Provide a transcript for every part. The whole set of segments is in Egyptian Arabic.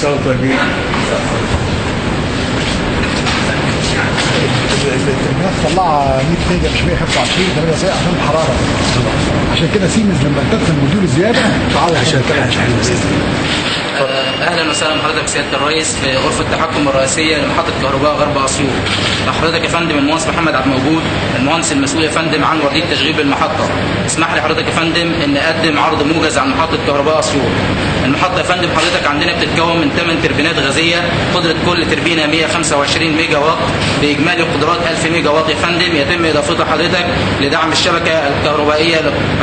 سنه وانتم طيبين التربينات طلعها 100 ميجا مش 125 8 ساعه عشان الحراره عشان كده سيمنز لما تدخل موديول زياده تعوض عشان اهلا وسهلا بحضرتك سياده الرئيس في غرفه التحكم الرئيسيه لمحطه كهرباء غرب اسيوط مع حضرتك يا فندم المهندس محمد عبد الموجود المهندس المسؤول يا فندم عن ورديه تشغيل بالمحطه اسمح لي حضرتك يا فندم ان اقدم عرض موجز عن محطه كهرباء اسيوط المحطه يا فندم حضرتك عندنا بتتكون من 8 تربينات غازيه قدره كل تربينه 125 ميجا واط باجمالي قدرات 1000 ميجا واط يا فندم يتم اضافتها حضرتك لدعم الشبكه الكهربائيه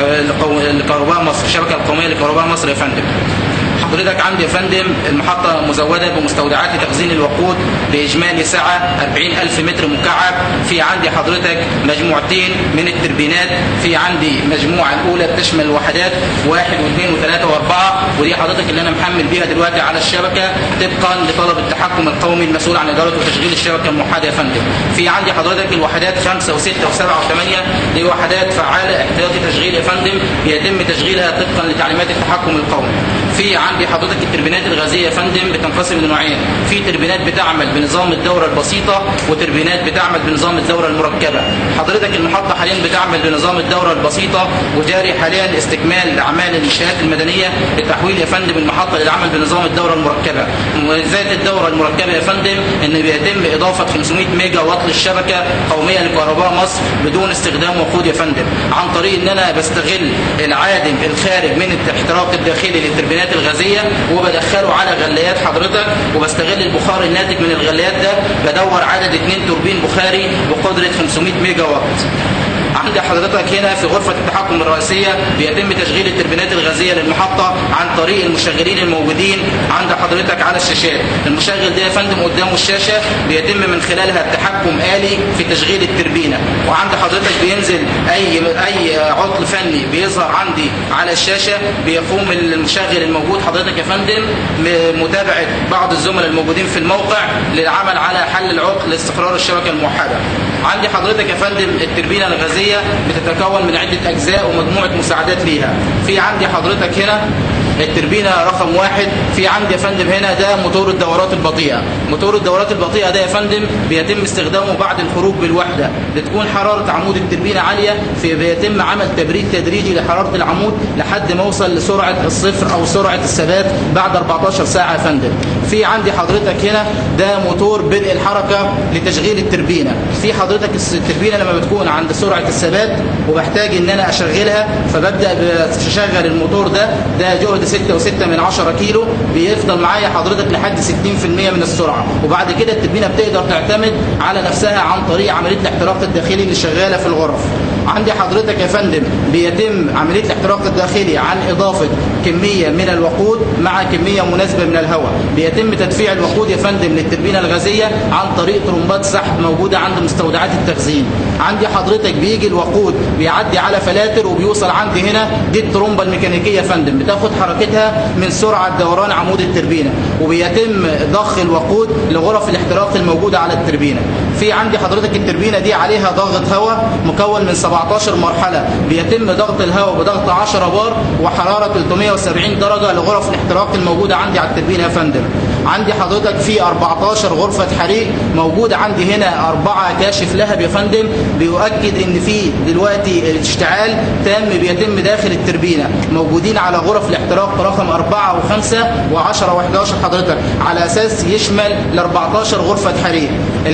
لكهرباء مصر الشبكه القوميه لكهرباء مصر يا فندم حضرتك عندي يا فندم المحطة مزودة بمستودعات لتخزين الوقود بإجمالي سعة 40000 متر مكعب في عندي حضرتك مجموعتين من التربينات في عندي مجموعة الأولى بتشمل الوحدات واحد واثنين وثلاثة وأربعة ودي حضرتك اللي أنا محمل بيها دلوقتي على الشبكة طبقا لطلب التحكم القومي المسؤول عن إدارة وتشغيل الشبكة الموحدة يا فندم في عندي حضرتك الوحدات خمسة وستة وسبعة وثمانية دي وحدات فعالة احتياطي تشغيل يا فندم بيتم تشغيلها طبقا لتعليمات التحكم القومي في عندي حضرتك التربينات الغازيه يا فندم بتنقسم لنوعين في تربينات بتعمل بنظام الدوره البسيطه وتربينات بتعمل بنظام الدوره المركبه حضرتك المحطه حاليا بتعمل بنظام الدوره البسيطه وجاري حاليا استكمال اعمال الانشاءات المدنيه لتحويل يا فندم المحطه للعمل بنظام الدوره المركبه مميزات الدوره المركبه يا فندم ان بيتم اضافه 500 ميجا واط للشبكه قوميه لكهرباء مصر بدون استخدام وقود يا فندم عن طريق ان انا بستغل العادم الخارج من الاحتراق الداخلي للتربينات الغازيه وبدخله على غليات حضرتك وبستغل البخار الناتج من الغليات ده بدور عدد اثنين توربين بخاري بقدره 500 ميجا واط عند حضرتك هنا في غرفة التحكم الرئيسية بيتم تشغيل التربينات الغازية للمحطة عن طريق المشغلين الموجودين عند حضرتك على الشاشات المشغل ده يا فندم قدامه الشاشة بيتم من خلالها التحكم آلي في تشغيل التربينة وعند حضرتك بينزل أي أي عطل فني بيظهر عندي على الشاشة بيقوم المشغل الموجود حضرتك يا فندم متابعة بعض الزملاء الموجودين في الموقع للعمل على حل العطل لاستقرار الشبكة الموحدة عندي حضرتك يا فندم التربينة الغازية بتتكون من عدة أجزاء ومجموعة مساعدات ليها في عندي حضرتك هنا التربينة رقم واحد في عندي يا فندم هنا ده موتور الدورات البطيئة موتور الدورات البطيئة ده يا فندم بيتم استخدامه بعد الخروج بالوحدة بتكون حرارة عمود التربينة عالية في بيتم عمل تبريد تدريجي لحرارة العمود لحد ما اوصل لسرعة الصفر أو سرعة الثبات بعد 14 ساعة يا فندم في عندي حضرتك هنا ده موتور بدء الحركة لتشغيل التربينة في حضرتك التربينة لما بتكون عند سرعة الثبات وبحتاج ان انا اشغلها فببدأ بشغل الموتور ده ده جهد 6 و6 من 10 كيلو بيفضل معايا حضرتك لحد 60% من السرعة وبعد كده التربينة بتقدر تعتمد على نفسها عن طريق عملية الاحتراق الداخلي اللي شغالة في الغرف عندي حضرتك يا فندم بيتم عملية الاحتراق الداخلي عن إضافة كمية من الوقود مع كمية مناسبة من الهواء بيتم تدفيع الوقود يا فندم للتربينة الغازية عن طريق طرمبات سحب موجودة عند مستودعات التخزين عندي حضرتك بيجي الوقود بيعدي على فلاتر وبيوصل عندي هنا دي الطرمبة الميكانيكية يا فندم بتاخد حركتها من سرعة دوران عمود التربينة وبيتم ضخ الوقود لغرف الاحتراق الموجودة على التربينة في عندي حضرتك التربينة دي عليها ضغط هواء مكون من 17 مرحلة بيتم ضغط الهواء بضغط 10 بار وحرارة 370 درجة لغرف الاحتراق الموجودة عندي على التربينة يا فندم عندي حضرتك في 14 غرفة حريق موجودة عندي هنا أربعة كاشف لهب يا فندم بيؤكد إن في دلوقتي اشتعال تام بيتم داخل التربينة موجودين على غرف الاحتراق رقم 4 و5 و10 و11 حضرتك على أساس يشمل ل 14 غرفة حريق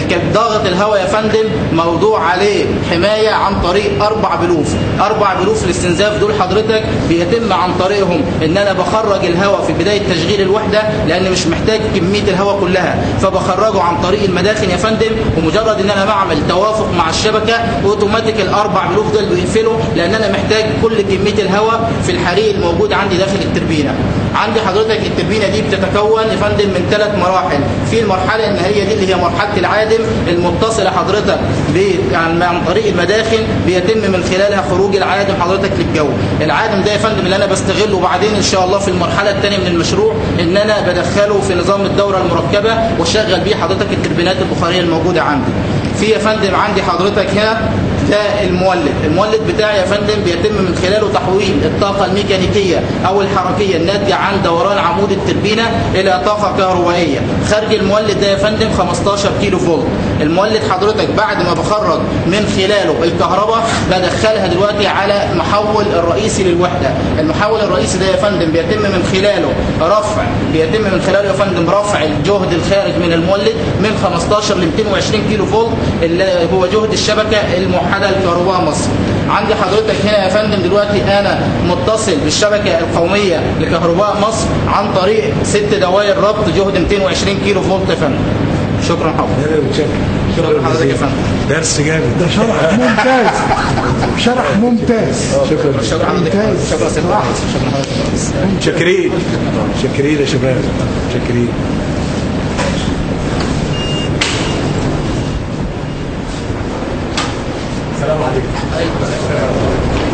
ضغط الهواء يا فندم موضوع عليه حماية عن طريق أربع بلوف أربع بلوف الاستنزاف دول حضرتك بيتم عن طريقهم إن أنا بخرج الهواء في بداية تشغيل الوحدة لأن مش محتاج كمية الهواء كلها فبخرجه عن طريق المداخن يا فندم ومجرد إن أنا بعمل توافق مع الشبكة أوتوماتيك الأربع بلوف دول بيقفلوا لأن أنا محتاج كل كمية الهواء في الحريق الموجود عندي داخل التربينة عندي حضرتك التربينة دي بتتكون يا فندم من ثلاث مراحل في المرحلة النهائية دي اللي هي مرحلة العادم المتصلة حضرتك يعني عن طريق المداخن بيتم من خلالها خروج العادم حضرتك للجو العادم ده يا فندم اللي انا بستغله وبعدين ان شاء الله في المرحلة الثانية من المشروع ان انا بدخله في نظام الدورة المركبة واشغل بيه حضرتك التربينات البخارية الموجودة عندي في يا فندم عندي حضرتك هنا ده المولد المولد بتاعي يا فندم بيتم من خلاله تحويل الطاقة الميكانيكية أو الحركية الناتجة عن دوران عمود التربينة إلى طاقة كهربائية خارج المولد ده يا فندم 15 كيلو فولت المولد حضرتك بعد ما بخرج من خلاله الكهرباء بدخلها دلوقتي على محول الرئيسي للوحدة المحول الرئيسي ده يا فندم بيتم من خلاله رفع بيتم من خلاله يا فندم رفع الجهد الخارج من المولد من 15 ل 220 كيلو فولت اللي هو جهد الشبكة الموحدة لكهرباء مصر عندي حضرتك هنا يا فندم دلوقتي انا متصل بالشبكة القومية لكهرباء مصر عن طريق ست دوائر ربط جهد 220 كيلو فولت يا فندم شكرا حضرتك شكرا حضرتك يا فندم درس جامد ده شرح ممتاز شرح ممتاز شكرا شكرا حضرتك ممتاز. شكرا سيد الرئيس شكرا حضرتك شاكرين شاكرين يا شباب شاكرين السلام عليكم